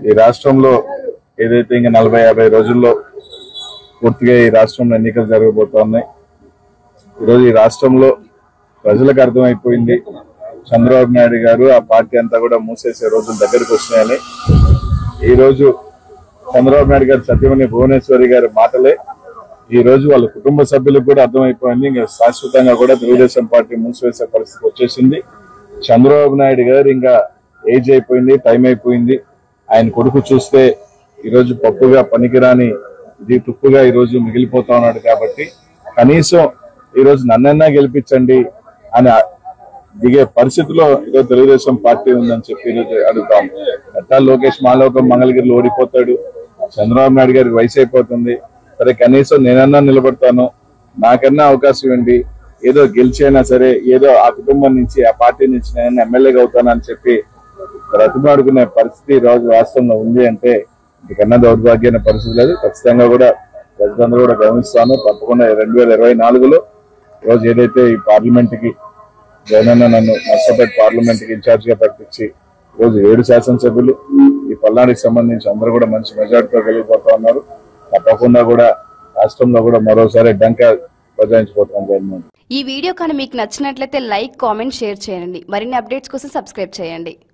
ఈ రాష్ట్రంలో ఏదైతే ఇంకా నలభై యాభై రోజుల్లో పూర్తిగా ఈ రాష్ట్రంలో ఎన్నికలు జరగబోతున్నాయి ఈరోజు ఈ రాష్ట్రంలో ప్రజలకు అర్థమైపోయింది చంద్రబాబు నాయుడు గారు ఆ పార్టీ అంతా కూడా మూసేసే రోజులు దగ్గరకు వస్తున్నాయని ఈ రోజు చంద్రబాబు నాయుడు గారు సత్యమణి భువనేశ్వరి గారి మాటలే ఈ రోజు వాళ్ళ కుటుంబ సభ్యులకు కూడా అర్థమైపోయింది ఇంకా శాశ్వతంగా కూడా తెలుగుదేశం పార్టీ మూసివేసే పరిస్థితి వచ్చేసింది చంద్రబాబు నాయుడు గారు ఇంకా ఏజ్ అయిపోయింది టైం అయిపోయింది ఆయన కొడుకు చూస్తే ఈ రోజు పప్పుగా పనికిరాని ఇది తుప్పుగా ఈ రోజు మిగిలిపోతా ఉన్నాడు కాబట్టి కనీసం ఈ రోజు నన్నన్నా గెలిపించండి అని ఆ- దిగే పరిస్థితిలో ఈరోజు తెలుగుదేశం పార్టీ ఉందని చెప్పి ఈరోజు అడుగుతాం ఎట్టా లోకేష్ మాలోకం మంగళగిరిలో ఓడిపోతాడు చంద్రబాబు నాయుడు గారికి వయసు అయిపోతుంది సరే కనీసం నేనన్నా నిలబడతాను నాకన్నా అవకాశం ఇవ్వండి ఏదో గెలిచైనా సరే ఏదో ఆ కుటుంబం నుంచి ఆ పార్టీ నుంచి నేను ఎమ్మెల్యేగా అవుతానని చెప్పి బ్రతిమాడుకునే పరిస్థితి ఈ రోజు రాష్ట్రంలో ఉంది అంటే ఇంతకన్నా దౌర్భాగ్యమైన పరిస్థితి లేదు ఖచ్చితంగా కూడా ప్రజలందరూ కూడా గమనిస్తాను తప్పకుండా రెండు వేల ఇరవై నాలుగులో ఈ రోజు ఏదైతే ఈ పార్లమెంట్ కి జగనన్న నన్ను నర్సపేట పార్లమెంట్ కి ఇన్ఛార్జ్ గా ప్రకటించి ఈ రోజు ఏడు శాసనసభ్యులు ఈ పల్నాడుకి సంబంధించి అందరూ కూడా మంచి మెజార్టీతో వెళ్ళిపోతా ఉన్నారు తప్పకుండా కూడా రాష్ట్రంలో కూడా మరోసారి డంకా బజాయించిపోతున్నాం జగన్మోహన్ ఈ వీడియో కానీ మీకు నచ్చినట్లయితే లైక్ కామెంట్ షేర్ చేయండి మరిన్ని అప్డేట్స్ కోసం సబ్స్క్రైబ్ చేయండి